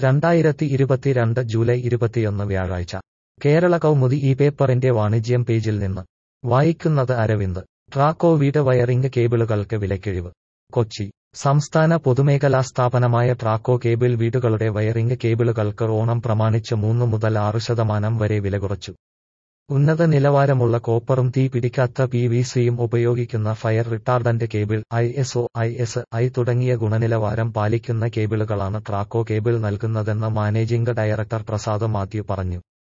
രണ്ടായിരത്തി ഇരുപത്തിരണ്ട് ജൂലൈ ഇരുപത്തിയൊന്ന് വ്യാഴാഴ്ച കേരള കൗമുദി ഈ പേപ്പറിന്റെ വാണിജ്യം പേജിൽ നിന്ന് വായിക്കുന്നത് അരവിന്ദ് ട്രാക്കോ വീട് വയറിംഗ് കേബിളുകൾക്ക് വിലക്കിഴിവ് കൊച്ചി സംസ്ഥാന പൊതുമേഖലാ സ്ഥാപനമായ ട്രാക്കോ കേബിൾ വീടുകളുടെ വയറിംഗ് കേബിളുകൾക്ക് ഓണം പ്രമാണിച്ച് മൂന്ന് മുതൽ ആറ് ശതമാനം വരെ വില കുറച്ചു ഉന്നത നിലവാരമുള്ള കോപ്പറും തീ പിടിക്കാത്ത പി വി സിയും ഉപയോഗിക്കുന്ന fire retardant cable I S O I S I തുടങ്ങിയ ഗുണനിലവാരം പാലിക്കുന്ന കേബിളുകളാണ് ട്രാക്കോ കേബിൾ നൽകുന്നതെന്ന് മാനേജിംഗ് ഡയറക്ടർ പ്രസാദ് മാത്യു പറഞ്ഞു